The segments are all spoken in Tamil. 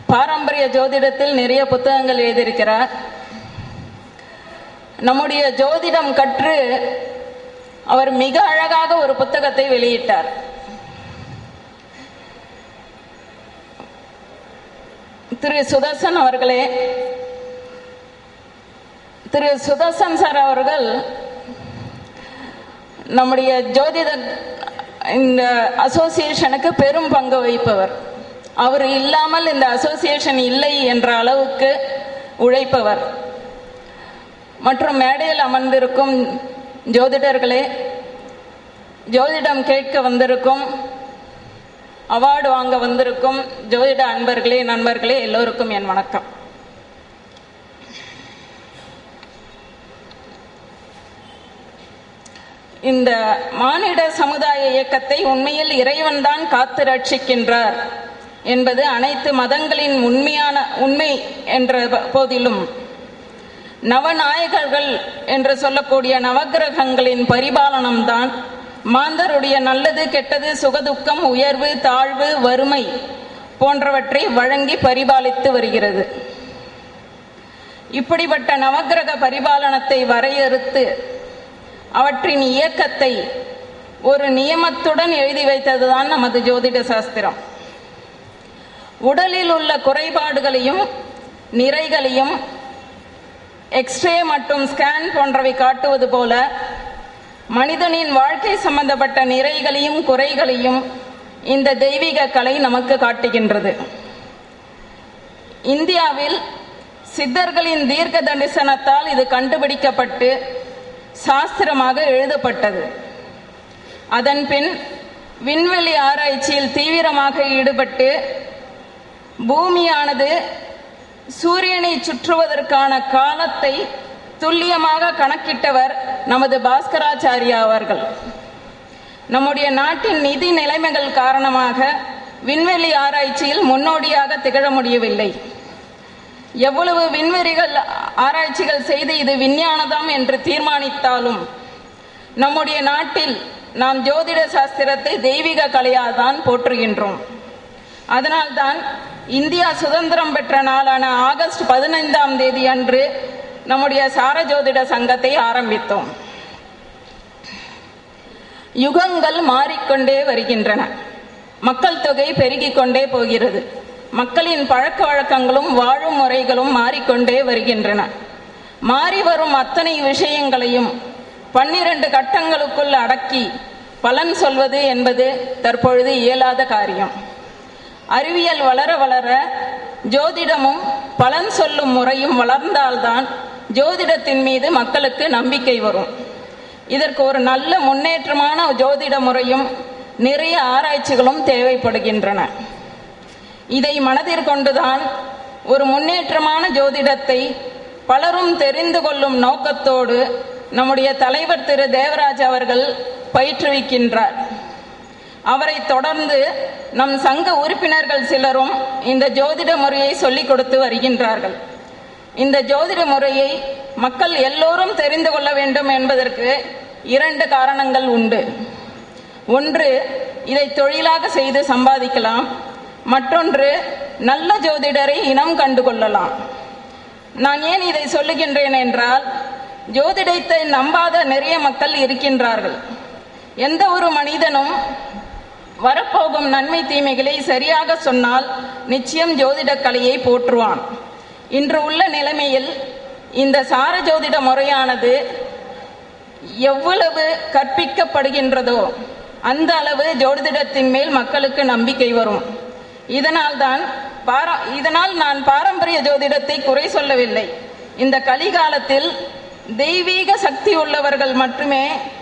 பாரம்பரிய ஜோதிடத்தில் நிறைய புத்தகங்கள் எழுதியிருக்கிறார் நம்முடைய ஜோதிடம் கற்று அவர் மிக அழகாக ஒரு புத்தகத்தை வெளியிட்டார் திரு சுதர்சன் அவர்களே திரு சுதர்சன் சார் அவர்கள் நம்முடைய ஜோதிட இந்த அசோசியேஷனுக்கு பெரும் பங்கு வகிப்பவர் அவர் இல்லாமல் இந்த அசோசியேஷன் இல்லை என்ற அளவுக்கு உழைப்பவர் மற்றும் மேடையில் அமர்ந்திருக்கும் ஜோதிடர்களே ஜோதிடம் கேட்க வந்திருக்கும் அவார்டு வாங்க வந்திருக்கும் ஜோதிட அன்பர்களே நண்பர்களே எல்லோருக்கும் என் வணக்கம் இந்த மானிட சமுதாய இயக்கத்தை உண்மையில் இறைவன்தான் காத்து ரட்சிக்கின்றார் என்பது அனைத்து மதங்களின் உண்மையான உண்மை என்ற போதிலும் நவநாயகர்கள் என்று சொல்லக்கூடிய நவக்கிரகங்களின் பரிபாலனம்தான் மாந்தருடைய நல்லது கெட்டது சுகதுக்கம் உயர்வு தாழ்வு வறுமை போன்றவற்றை வழங்கி பரிபாலித்து வருகிறது இப்படிப்பட்ட நவக்கிரக பரிபாலனத்தை வரையறுத்து அவற்றின் இயக்கத்தை ஒரு நியமத்துடன் எழுதி வைத்ததுதான் நமது ஜோதிட சாஸ்திரம் உடலில் உள்ள குறைபாடுகளையும் நிறைகளையும் எக்ஸ்ரே மற்றும் ஸ்கேன் போன்றவை காட்டுவது போல மனிதனின் வாழ்க்கை சம்பந்தப்பட்ட நிறைகளையும் குறைகளையும் இந்த தெய்வீக கலை நமக்கு காட்டுகின்றது இந்தியாவில் சித்தர்களின் தீர்க்க தரிசனத்தால் இது கண்டுபிடிக்கப்பட்டு சாஸ்திரமாக எழுதப்பட்டது அதன் பின் விண்வெளி ஆராய்ச்சியில் தீவிரமாக ஈடுபட்டு பூமியானது சூரியனை சுற்றுவதற்கான காலத்தை துல்லியமாக கணக்கிட்டவர் நமது பாஸ்கராச்சாரியா அவர்கள் நம்முடைய நாட்டின் நிதி நிலைமைகள் காரணமாக விண்வெளி ஆராய்ச்சியில் முன்னோடியாக திகழ முடியவில்லை எவ்வளவு விண்வெளிகள் ஆராய்ச்சிகள் செய்து இது விஞ்ஞானதாம் என்று தீர்மானித்தாலும் நம்முடைய நாட்டில் நாம் ஜோதிட சாஸ்திரத்தை தெய்வீக கலையால்தான் போற்றுகின்றோம் அதனால்தான் இந்தியா சுதந்திரம் பெற்ற நாளான ஆகஸ்ட் பதினைந்தாம் தேதி அன்று நம்முடைய சார ஜோதிட சங்கத்தை ஆரம்பித்தோம் யுகங்கள் மாறிக்கொண்டே வருகின்றன மக்கள் தொகை பெருகிக் கொண்டே போகிறது மக்களின் பழக்க வழக்கங்களும் வாழும் முறைகளும் மாறிக்கொண்டே வருகின்றன மாறி வரும் அத்தனை விஷயங்களையும் பன்னிரண்டு கட்டங்களுக்குள் அடக்கி பலன் சொல்வது என்பது தற்பொழுது இயலாத காரியம் அறிவியல் வளர வளர ஜோதிடமும் பலன் சொல்லும் முறையும் வளர்ந்தால்தான் ஜோதிடத்தின் மீது மக்களுக்கு நம்பிக்கை வரும் இதற்கு ஒரு நல்ல முன்னேற்றமான ஜோதிட முறையும் நிறைய ஆராய்ச்சிகளும் தேவைப்படுகின்றன இதை மனதில் கொண்டுதான் ஒரு முன்னேற்றமான ஜோதிடத்தை பலரும் தெரிந்து கொள்ளும் நோக்கத்தோடு நம்முடைய தலைவர் திரு தேவராஜ் அவர்கள் பயிற்றுவிக்கின்றார் அவரை தொடர்ந்து நம் சங்க உறுப்பினர்கள் சிலரும் இந்த ஜோதிட முறையை சொல்லிக் கொடுத்து வருகின்றார்கள் இந்த ஜோதிட முறையை மக்கள் எல்லோரும் தெரிந்து கொள்ள வேண்டும் என்பதற்கு இரண்டு காரணங்கள் உண்டு ஒன்று இதை தொழிலாக செய்து சம்பாதிக்கலாம் மற்றொன்று நல்ல ஜோதிடரை இனம் கண்டு கொள்ளலாம் நான் ஏன் இதை சொல்லுகின்றேன் என்றால் ஜோதிடத்தை நம்பாத நிறைய மக்கள் இருக்கின்றார்கள் எந்த ஒரு மனிதனும் வரப்போகும் நன்மை தீமைகளை சரியாக சொன்னால் நிச்சயம் ஜோதிட கலையை போற்றுவான் இன்று உள்ள நிலைமையில் இந்த சார ஜோதிட முறையானது எவ்வளவு கற்பிக்கப்படுகின்றதோ அந்த அளவு ஜோதிடத்தின் மேல் மக்களுக்கு நம்பிக்கை வரும் இதனால்தான் பாரா இதனால் நான் பாரம்பரிய ஜோதிடத்தை குறை சொல்லவில்லை இந்த கலிகாலத்தில் தெய்வீக சக்தி உள்ளவர்கள் மட்டுமே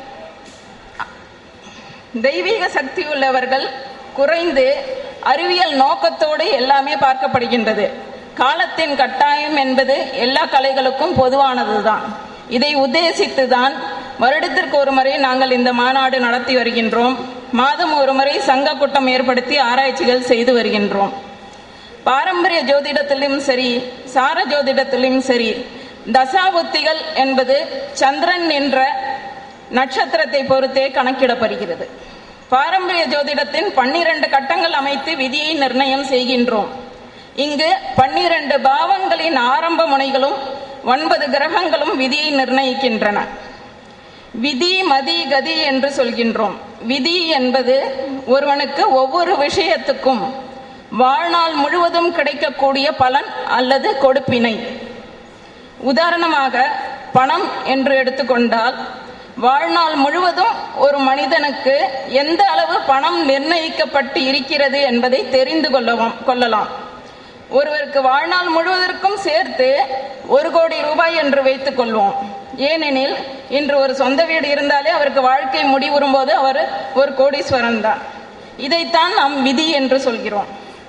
தெய்வீக சக்தி உள்ளவர்கள் குறைந்து அறிவியல் நோக்கத்தோடு எல்லாமே பார்க்கப்படுகின்றது காலத்தின் கட்டாயம் என்பது எல்லா கலைகளுக்கும் பொதுவானதுதான் இதை உத்தேசித்து தான் வருடத்திற்கு ஒரு முறை நாங்கள் இந்த மாநாடு நடத்தி வருகின்றோம் மாதம் ஒரு முறை சங்க கூட்டம் ஏற்படுத்தி ஆராய்ச்சிகள் செய்து வருகின்றோம் பாரம்பரிய ஜோதிடத்திலும் சரி சார ஜோதிடத்திலும் சரி தசாபுத்திகள் என்பது சந்திரன் என்ற நட்சத்திரத்தை பொறுத்தே கணக்கிடப்படுகிறது பாரம்பரிய ஜோதிடத்தின் பன்னிரண்டு கட்டங்கள் அமைத்து விதியை நிர்ணயம் செய்கின்றோம் இங்கு பன்னிரண்டு பாவங்களின் ஆரம்ப முனைகளும் ஒன்பது கிரகங்களும் விதியை நிர்ணயிக்கின்றன விதி மதி கதி என்று சொல்கின்றோம் விதி என்பது ஒருவனுக்கு ஒவ்வொரு விஷயத்துக்கும் வாழ்நாள் முழுவதும் கிடைக்கக்கூடிய பலன் அல்லது கொடுப்பினை உதாரணமாக பணம் என்று எடுத்துக்கொண்டால் வாழ்நாள் முழுவதும் ஒரு மனிதனுக்கு எந்த அளவு பணம் நிர்ணயிக்கப்பட்டு இருக்கிறது என்பதை தெரிந்து கொள்ளவும் கொள்ளலாம் ஒருவருக்கு வாழ்நாள் முழுவதற்கும் சேர்த்து ஒரு கோடி ரூபாய் என்று வைத்துக் கொள்வோம் ஏனெனில் இன்று ஒரு சொந்த வீடு இருந்தாலே அவருக்கு வாழ்க்கை முடிவுறும் போது அவர் ஒரு கோடீஸ்வரன் தான் இதைத்தான் நாம் விதி என்று சொல்கிறோம்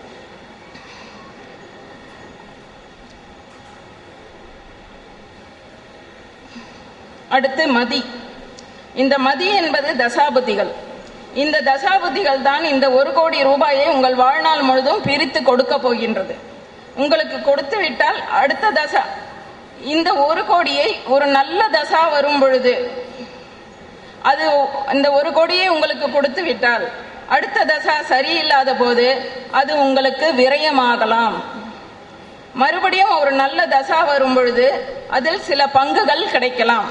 அடுத்து மதி இந்த மதி என்பது தசாபுத்திகள் இந்த தசாபுத்திகள் தான் இந்த ஒரு கோடி ரூபாயை உங்கள் வாழ்நாள் முழுதும் பிரித்து கொடுக்க போகின்றது உங்களுக்கு கொடுத்து விட்டால் அடுத்த தசா இந்த ஒரு கோடியை ஒரு நல்ல தசா வரும் பொழுது அது இந்த ஒரு கோடியை உங்களுக்கு கொடுத்து விட்டால் அடுத்த தசா சரியில்லாத போது அது உங்களுக்கு விரயமாகலாம் மறுபடியும் ஒரு நல்ல தசா வரும் பொழுது அதில் சில பங்குகள் கிடைக்கலாம்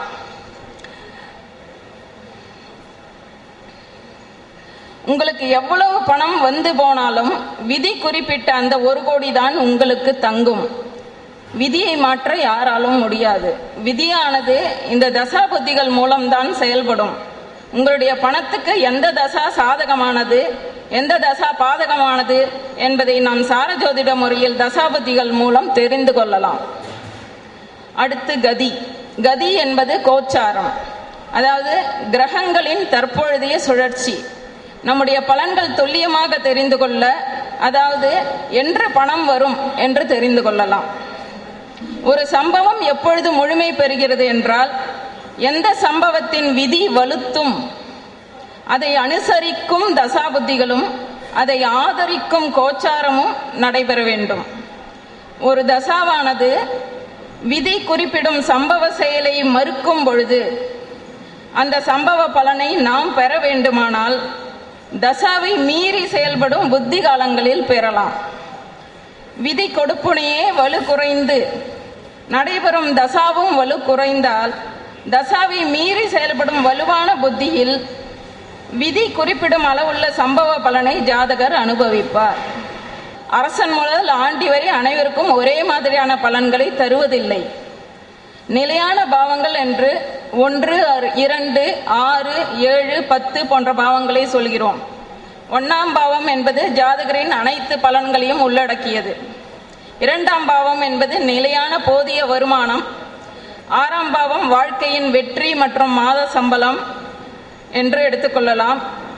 உங்களுக்கு எவ்வளவு பணம் வந்து போனாலும் விதி குறிப்பிட்ட அந்த ஒரு கோடி தான் உங்களுக்கு தங்கும் விதியை மாற்ற யாராலும் முடியாது விதியானது இந்த தசாபுத்திகள் மூலம்தான் செயல்படும் உங்களுடைய பணத்துக்கு எந்த தசா சாதகமானது எந்த தசா பாதகமானது என்பதை நாம் சாரஜோதிட முறையில் தசாபுத்திகள் மூலம் தெரிந்து கொள்ளலாம் அடுத்து கதி கதி என்பது கோச்சாரம் அதாவது கிரகங்களின் தற்பொழுதைய சுழற்சி நம்முடைய பலன்கள் துல்லியமாக தெரிந்து கொள்ள அதாவது என்று பணம் வரும் என்று தெரிந்து கொள்ளலாம் ஒரு சம்பவம் எப்பொழுது முழுமை பெறுகிறது என்றால் எந்த சம்பவத்தின் விதி வலுத்தும் அதை அனுசரிக்கும் தசாபுத்திகளும் அதை ஆதரிக்கும் கோச்சாரமும் நடைபெற வேண்டும் ஒரு தசாவானது விதி குறிப்பிடும் சம்பவ செயலை மறுக்கும் பொழுது அந்த சம்பவ பலனை நாம் பெற வேண்டுமானால் தசாவை மீறி செயல்படும் புத்தி காலங்களில் பெறலாம் விதி கொடுப்புனையே வலு குறைந்து நடைபெறும் தசாவும் வலு குறைந்தால் தசாவை மீறி செயல்படும் வலுவான புத்தியில் விதி குறிப்பிடும் அளவுள்ள சம்பவ பலனை ஜாதகர் அனுபவிப்பார் அரசன் முதல் ஆண்டி வரை அனைவருக்கும் ஒரே மாதிரியான பலன்களை தருவதில்லை நிலையான பாவங்கள் என்று ஒன்று இரண்டு ஆறு ஏழு பத்து போன்ற பாவங்களை சொல்கிறோம் ஒன்னாம் பாவம் என்பது ஜாதகரின் அனைத்து பலன்களையும் உள்ளடக்கியது இரண்டாம் பாவம் என்பது நிலையான போதிய வருமானம் ஆறாம் பாவம் வாழ்க்கையின் வெற்றி மற்றும் மாத சம்பளம் என்று எடுத்துக்கொள்ளலாம்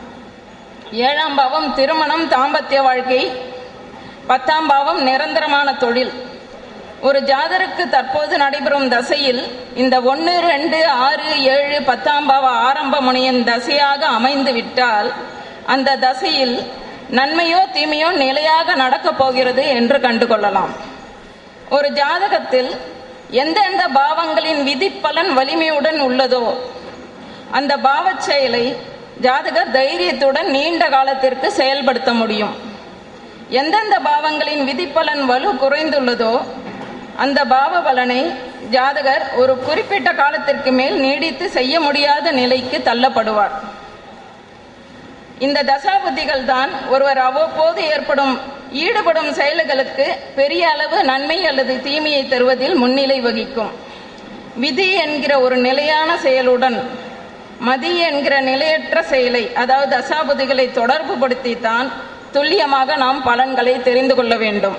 ஏழாம் பாவம் திருமணம் தாம்பத்திய வாழ்க்கை பத்தாம் பாவம் நிரந்தரமான தொழில் ஒரு ஜாதருக்கு தற்போது நடைபெறும் தசையில் இந்த ஒன்று ரெண்டு ஆறு ஏழு பத்தாம் பாவ ஆரம்ப முனையின் தசையாக அமைந்து விட்டால் அந்த தசையில் நன்மையோ தீமையோ நிலையாக நடக்கப் போகிறது என்று கண்டுகொள்ளலாம் ஒரு ஜாதகத்தில் எந்தெந்த பாவங்களின் விதிப்பலன் வலிமையுடன் உள்ளதோ அந்த பாவச் செயலை ஜாதகர் தைரியத்துடன் நீண்ட காலத்திற்கு செயல்படுத்த முடியும் எந்தெந்த பாவங்களின் விதிப்பலன் வலு குறைந்துள்ளதோ அந்த பாவ பலனை ஜாதகர் ஒரு குறிப்பிட்ட காலத்திற்கு மேல் நீடித்து செய்ய முடியாத நிலைக்கு தள்ளப்படுவார் இந்த தசாபுத்திகள் தான் ஒருவர் அவ்வப்போது ஏற்படும் ஈடுபடும் செயல்களுக்கு பெரிய அளவு நன்மை அல்லது தீமையை தருவதில் முன்னிலை வகிக்கும் விதி என்கிற ஒரு நிலையான செயலுடன் மதி என்கிற நிலையற்ற செயலை அதாவது தசாபுதிகளை தொடர்பு படுத்தித்தான் துல்லியமாக நாம் பலன்களை தெரிந்து கொள்ள வேண்டும்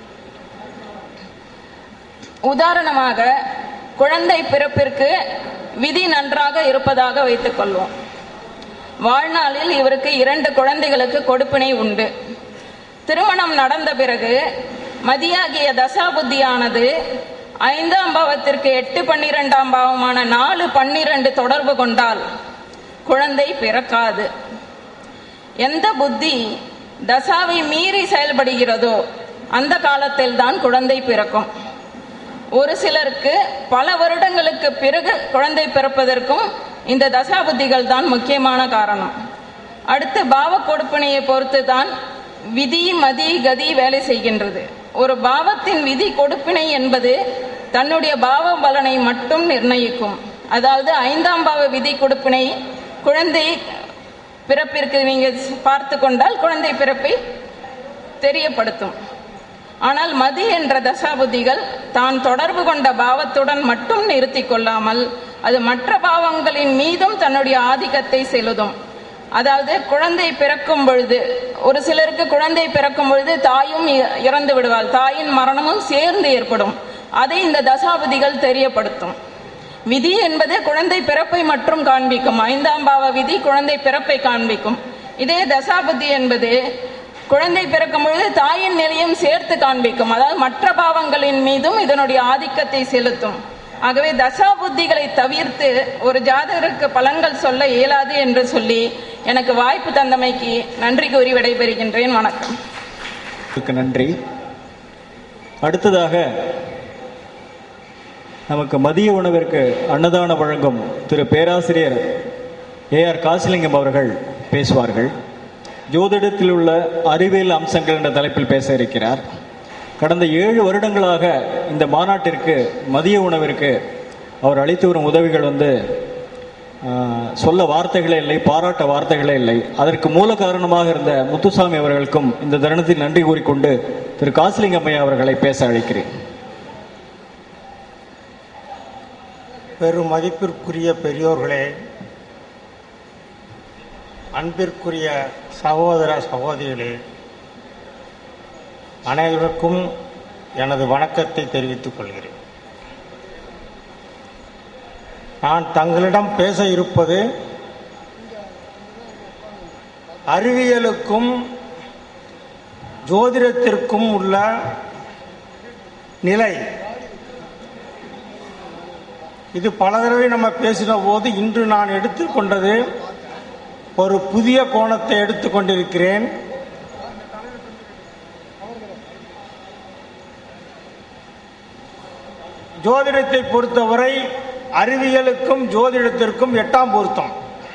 உதாரணமாக குழந்தை பிறப்பிற்கு விதி நன்றாக இருப்பதாக வைத்துக் கொள்வோம் வாழ்நாளில் இவருக்கு இரண்டு குழந்தைகளுக்கு கொடுப்பினை உண்டு திருமணம் நடந்த பிறகு மதியாகிய தசாபுத்தியானது ஐந்தாம் பாவத்திற்கு எட்டு பன்னிரெண்டாம் பாவமான நாலு பன்னிரண்டு தொடர்பு கொண்டால் குழந்தை பிறக்காது எந்த புத்தி தசாவை மீறி செயல்படுகிறதோ அந்த காலத்தில் தான் குழந்தை பிறக்கும் ஒரு சிலருக்கு பல வருடங்களுக்கு பிறகு குழந்தை பிறப்பதற்கும் இந்த தசாபுத்திகள் தான் முக்கியமான காரணம் அடுத்து பாவ கொடுப்பினையை பொறுத்து தான் விதி மதி கதி வேலை செய்கின்றது ஒரு பாவத்தின் விதி கொடுப்பினை என்பது தன்னுடைய பாவ பலனை மட்டும் நிர்ணயிக்கும் அதாவது ஐந்தாம் பாவ விதி கொடுப்பினை குழந்தை பிறப்பிற்கு நீங்க பார்த்து கொண்டால் குழந்தை பிறப்பை தெரியப்படுத்தும் ஆனால் மதி என்ற தசாபுத்திகள் தான் தொடர்பு கொண்ட பாவத்துடன் மட்டும் நிறுத்தி கொள்ளாமல் அது மற்ற பாவங்களின் மீதும் தன்னுடைய ஆதிக்கத்தை செலுத்தும் அதாவது குழந்தை பிறக்கும் பொழுது ஒரு சிலருக்கு குழந்தை பிறக்கும் பொழுது தாயும் இ- இறந்து விடுவாள் தாயின் மரணமும் சேர்ந்து ஏற்படும் அதை இந்த தசாபதிகள் தெரியப்படுத்தும் விதி என்பது குழந்தை பிறப்பை மட்டும் காண்பிக்கும் ஐந்தாம் பாவ விதி குழந்தை பிறப்பை காண்பிக்கும் இதே தசாபுத்தி என்பது குழந்தை பிறக்கும் பொழுது தாயின் நிலையும் சேர்த்து காண்பிக்கும் அதாவது மற்ற பாவங்களின் மீதும் இதனுடைய ஆதிக்கத்தை செலுத்தும் ஆகவே தசாபுத்திகளை தவிர்த்து ஒரு ஜாதகருக்கு பலன்கள் சொல்ல இயலாது என்று சொல்லி எனக்கு வாய்ப்பு தந்தமைக்கு நன்றி கூறி விடைபெறுகின்றேன் வணக்கம் உங்களுக்கு நன்றி அடுத்ததாக நமக்கு மதிய உணவிற்கு அன்னதானம் வழங்கும் திரு பேராசிரியர் ஏ ஆர் காசிலிங்கம் அவர்கள் பேசுவார்கள் ஜோதிடத்தில் உள்ள அறிவியல் அம்சங்கள் என்ற தலைப்பில் பேச இருக்கிறார் கடந்த ஏழு வருடங்களாக இந்த மாநாட்டிற்கு மதிய உணவிற்கு அவர் அளித்து வரும் உதவிகள் வந்து ஆஹ், சொல்ல வார்த்தைகளே இல்லை பாராட்ட வார்த்தைகளே இல்லை அதற்கு மூல காரணமாக இருந்த முத்துசாமி அவர்களுக்கும் இந்த தருணத்தில் நன்றி கூறிக்கொண்டு திரு காசிலிங்கம் ஐயா அவர்களை பேச அழைக்கிறேன் பெரும் மதிப்பிற்குரிய பெரியோர்களே அன்பிற்குரிய சகோதர சகோதரிகளே அனைவருக்கும் எனது வணக்கத்தை தெரிவித்துக் கொள்கிறேன் நான் தங்களிடம் பேச இருப்பது அறிவியலுக்கும் ஜோதிடத்திற்கும் உள்ள நிலை இது பல தடவை நம்ம பேசின போது இன்று நான் எடுத்துக்கொண்டது ஒரு புதிய கோணத்தை எடுத்துக்கொண்டிருக்கிறேன் ஜோதிடத்தை பொறுத்தவரை அறிவியலுக்கும் ஜோதிடத்திற்கும் எட்டாம் பொருத்தம்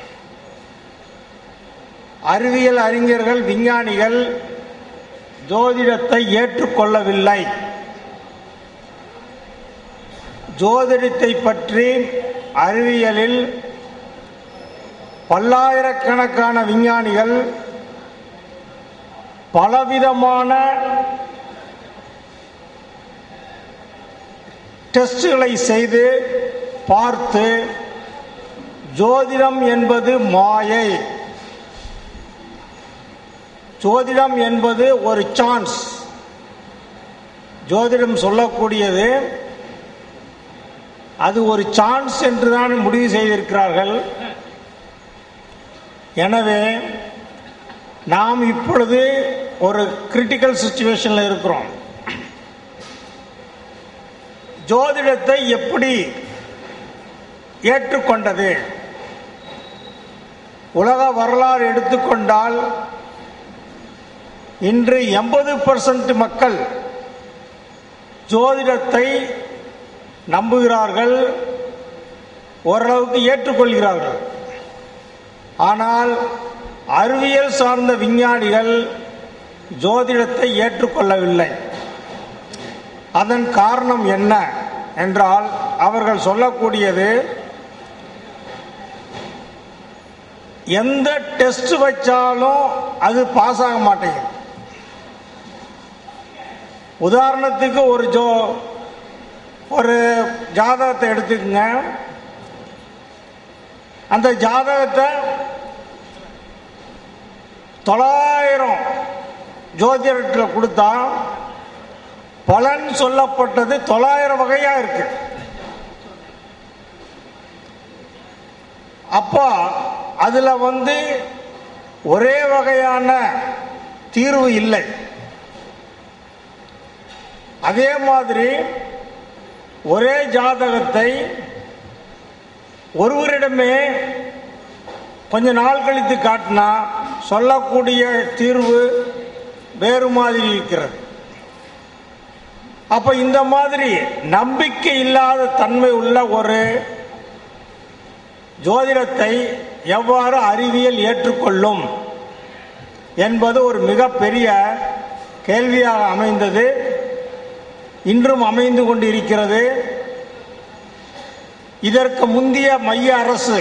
அறிவியல் அறிஞர்கள் விஞ்ஞானிகள் ஜோதிடத்தை ஏற்றுக்கொள்ளவில்லை ஜோதிடத்தை பற்றி அறிவியலில் பல்லாயிரக்கணக்கான விஞ்ஞானிகள் பலவிதமான டெஸ்டுகளை செய்து பார்த்து ஜோதிடம் என்பது மாயை ஜோதிடம் என்பது ஒரு சான்ஸ் ஜோதிடம் சொல்லக்கூடியது அது ஒரு சான்ஸ் என்று தான் முடிவு செய்திருக்கிறார்கள் எனவே நாம் இப்பொழுது ஒரு கிரிட்டிக்கல் சுச்சுவேஷனில் இருக்கிறோம் ஜோதிடத்தை எப்படி ஏற்றுக்கொண்டது உலக வரலாறு எடுத்துக்கொண்டால் இன்று எண்பது பர்சன்ட் மக்கள் ஜோதிடத்தை நம்புகிறார்கள் ஓரளவுக்கு ஏற்றுக்கொள்கிறார்கள் ஆனால் அறிவியல் சார்ந்த விஞ்ஞானிகள் ஜோதிடத்தை ஏற்றுக்கொள்ளவில்லை அதன் காரணம் என்ன என்றால் அவர்கள் சொல்லக்கூடியது எந்த டெஸ்ட் வச்சாலும் அது பாஸ் ஆக மாட்டேங்குது உதாரணத்துக்கு ஒரு ஜோ ஒரு ஜாதகத்தை எடுத்துக்கங்க அந்த ஜாதகத்தை தொள்ளாயிரம் ஜோதிடத்தில் கொடுத்தா பலன் சொல்லப்பட்டது தொள்ளாயிரம் வகையா இருக்கு அப்போ அதுல வந்து ஒரே வகையான தீர்வு இல்லை அதே மாதிரி ஒரே ஜாதகத்தை ஒருவரிடமே கொஞ்ச நாள் கழித்து காட்டினா சொல்லக்கூடிய தீர்வு வேறு மாதிரி இருக்கிறது அப்ப இந்த மாதிரி நம்பிக்கை இல்லாத தன்மை உள்ள ஒரு ஜோதிடத்தை எவ்வாறு அறிவியல் ஏற்றுக்கொள்ளும் என்பது ஒரு மிகப்பெரிய கேள்வியாக அமைந்தது இன்றும் அமைந்து கொண்டிருக்கிறது இதற்கு முந்தைய மைய அரசு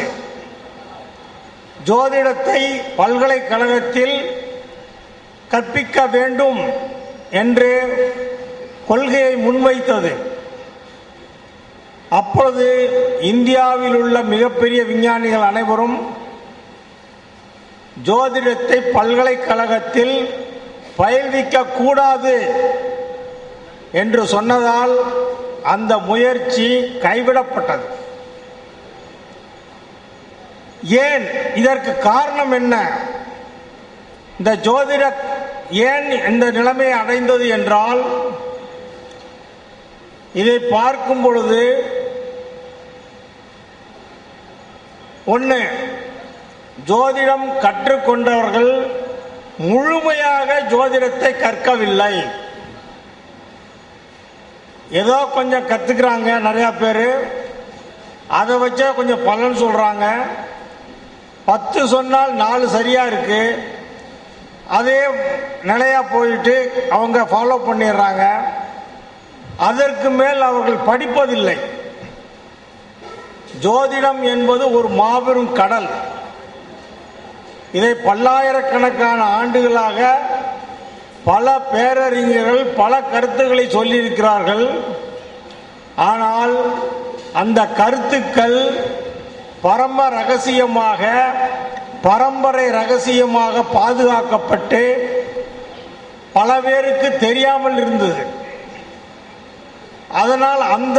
ஜோதிடத்தை பல்கலைக்கழகத்தில் கற்பிக்க வேண்டும் என்று கொள்கையை முன்வைத்தது அப்பொழுது இந்தியாவில் உள்ள மிகப்பெரிய விஞ்ஞானிகள் அனைவரும் ஜோதிடத்தை பல்கலைக்கழகத்தில் பயில்விக்க கூடாது என்று சொன்னதால் அந்த முயற்சி கைவிடப்பட்டது ஏன் இதற்கு காரணம் என்ன இந்த ஜோதிட ஏன் இந்த நிலைமை அடைந்தது என்றால் இதை பார்க்கும் பொழுது ஒன்று ஜோதிடம் கற்றுக்கொண்டவர்கள் முழுமையாக ஜோதிடத்தை கற்கவில்லை ஏதோ கொஞ்சம் கத்துக்கிறாங்க நிறைய பேர் அதை வச்சே கொஞ்சம் பலன் சொல்றாங்க பத்து சொன்னால் நாலு சரியா இருக்கு அதே நிலையா போயிட்டு அவங்க ஃபாலோ பண்ணிடுறாங்க அதற்கு மேல் அவர்கள் படிப்பதில்லை ஜோதிடம் என்பது ஒரு மாபெரும் கடல் இதை பல்லாயிரக்கணக்கான ஆண்டுகளாக பல பேரறிஞர்கள் பல கருத்துக்களை சொல்லியிருக்கிறார்கள் ஆனால் அந்த கருத்துக்கள் பரம ரகசியமாக பரம்பரை ரகசியமாக பாதுகாக்கப்பட்டு பல பேருக்கு தெரியாமல் இருந்தது அதனால் அந்த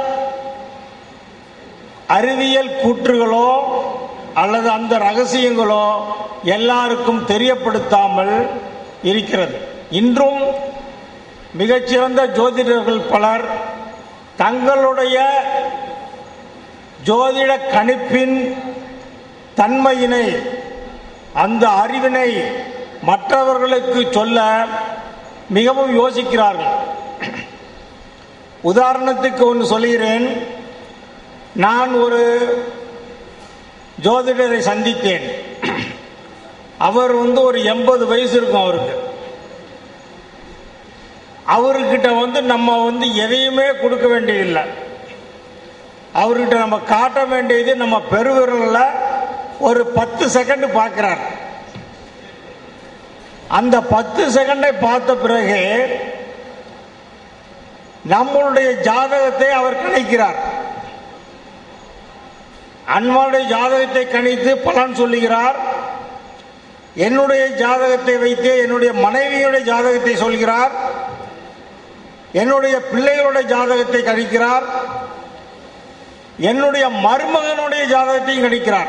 அறிவியல் கூற்றுகளோ அல்லது அந்த ரகசியங்களோ எல்லாருக்கும் தெரியப்படுத்தாமல் இருக்கிறது இன்றும் மிகச்சிறந்த ஜோதிடர்கள் பலர் தங்களுடைய ஜோதிட கணிப்பின் தன்மையினை அந்த அறிவினை மற்றவர்களுக்கு சொல்ல மிகவும் யோசிக்கிறார்கள் உதாரணத்துக்கு ஒன்று சொல்கிறேன் நான் ஒரு ஜோதிடரை சந்தித்தேன் அவர் வந்து ஒரு எண்பது வயசு இருக்கும் அவருக்கு அவர்கிட்ட வந்து நம்ம வந்து எதையுமே கொடுக்க வேண்டியதில்லை அவர்கிட்ட நம்ம காட்ட வேண்டியது நம்ம பெருவிரல்ல ஒரு பத்து செகண்ட் பார்க்கிறார் அந்த பத்து செகண்டை பார்த்த பிறகு நம்மளுடைய ஜாதகத்தை அவர் கணிக்கிறார் அன்பாளுடைய ஜாதகத்தை கணித்து பலன் சொல்லுகிறார் என்னுடைய ஜாதகத்தை வைத்து என்னுடைய மனைவியுடைய ஜாதகத்தை சொல்கிறார் என்னுடைய பிள்ளைகளுடைய ஜாதகத்தை கணிக்கிறார் என்னுடைய மருமகனுடைய ஜாதகத்தையும் கணிக்கிறார்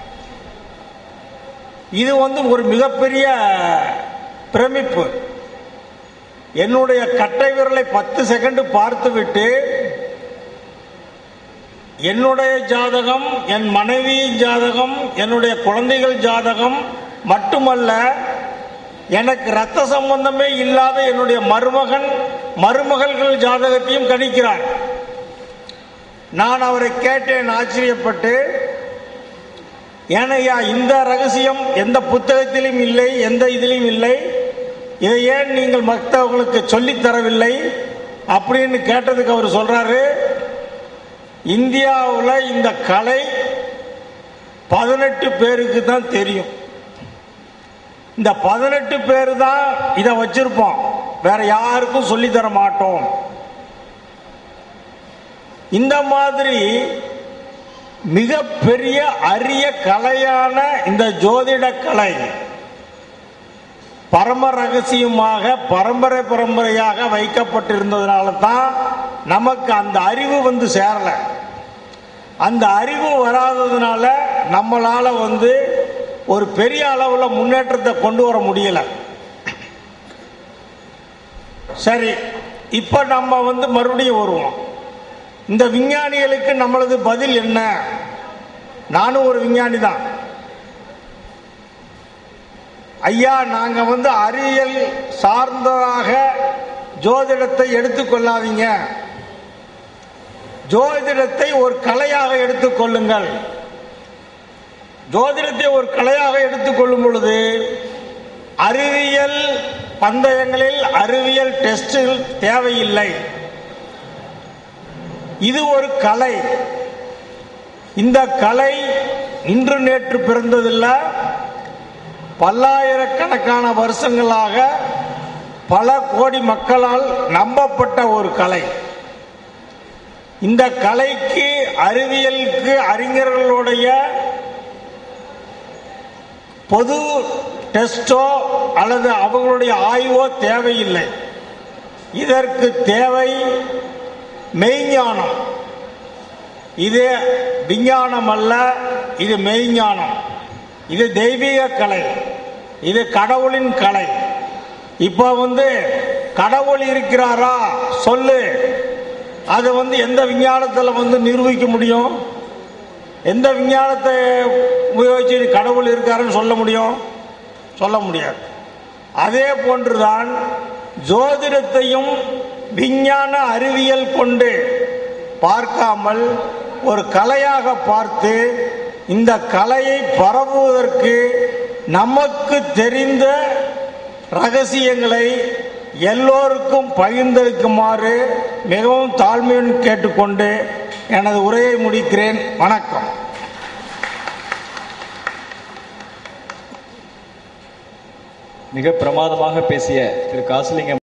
இது வந்து ஒரு மிகப்பெரிய பிரமிப்பு என்னுடைய கட்டை விரலை பத்து செகண்ட் பார்த்துவிட்டு என்னுடைய ஜாதகம் என் மனைவியின் ஜாதகம் என்னுடைய குழந்தைகள் ஜாதகம் மட்டுமல்ல எனக்கு ரத்த சம்பந்தமே இல்லாத என்னுடைய மருமகன் மருமகள்கள் ஜாதகத்தையும் கணிக்கிறார் நான் அவரை கேட்டேன் ஆச்சரியப்பட்டு ஏனையா இந்த ரகசியம் எந்த புத்தகத்திலும் இல்லை எந்த இதிலும் இல்லை இதை ஏன் நீங்கள் மற்றவர்களுக்கு சொல்லித் தரவில்லை அப்படின்னு கேட்டதுக்கு அவர் சொல்றாரு இந்தியாவில் இந்த கலை பதினெட்டு பேருக்கு தான் தெரியும் இந்த பதினெட்டு பேர் தான் இதை வச்சிருப்போம் வேற யாருக்கும் சொல்லித் தர மாட்டோம் இந்த மாதிரி மிகப்பெரிய அரிய கலையான இந்த ஜோதிட கலை பரம ரகசியமாக பரம்பரை பரம்பரையாக வைக்கப்பட்டிருந்ததுனால தான் நமக்கு அந்த அறிவு வந்து சேரல அந்த அறிவு வராததுனால நம்மளால வந்து ஒரு பெரிய அளவில் முன்னேற்றத்தை கொண்டு வர முடியல சரி இப்ப நம்ம வந்து மறுபடியும் வருவோம் இந்த விஞ்ஞானிகளுக்கு நம்மளது பதில் என்ன நானும் ஒரு விஞ்ஞானி தான் ஐயா நாங்க வந்து அறிவியல் சார்ந்ததாக ஜோதிடத்தை எடுத்துக்கொள்ளாதீங்க ஜோதிடத்தை ஒரு கலையாக எடுத்துக்கொள்ளுங்கள் ஜோதிடத்தை ஒரு கலையாக எடுத்துக்கொள்ளும் பொழுது அறிவியல் பந்தயங்களில் அறிவியல் டெஸ்டில் தேவையில்லை இது ஒரு கலை இந்த கலை இன்று நேற்று பிறந்ததில்லை பல்லாயிரக்கணக்கான வருஷங்களாக பல கோடி மக்களால் நம்பப்பட்ட ஒரு கலை இந்த கலைக்கு அறிவியலுக்கு அறிஞர்களுடைய பொது டெஸ்டோ அல்லது அவர்களுடைய ஆய்வோ தேவையில்லை இதற்கு தேவை மெய்ஞானம் இது விஞ்ஞானம் அல்ல இது மெய்ஞானம் இது தெய்வீக கலை இது கடவுளின் கலை இப்போ வந்து கடவுள் இருக்கிறாரா சொல்லு அது வந்து எந்த விஞ்ஞானத்தில் வந்து நிரூபிக்க முடியும் எந்த விஞ்ஞானத்தை உபயோகிச்சு கடவுள் இருக்காருன்னு சொல்ல முடியும் சொல்ல முடியாது அதே போன்றுதான் ஜோதிடத்தையும் விஞ்ஞான அறிவியல் கொண்டு பார்க்காமல் ஒரு கலையாக பார்த்து இந்த கலையை பரவுவதற்கு நமக்கு தெரிந்த ரகசியங்களை எல்லோருக்கும் பகிர்ந்தளிக்குமாறு மிகவும் தாழ்மையுடன் கேட்டுக்கொண்டு எனது உரையை முடிக்கிறேன் வணக்கம் மிக பிரமாதமாக பேசிய திரு காசிலிங்கம்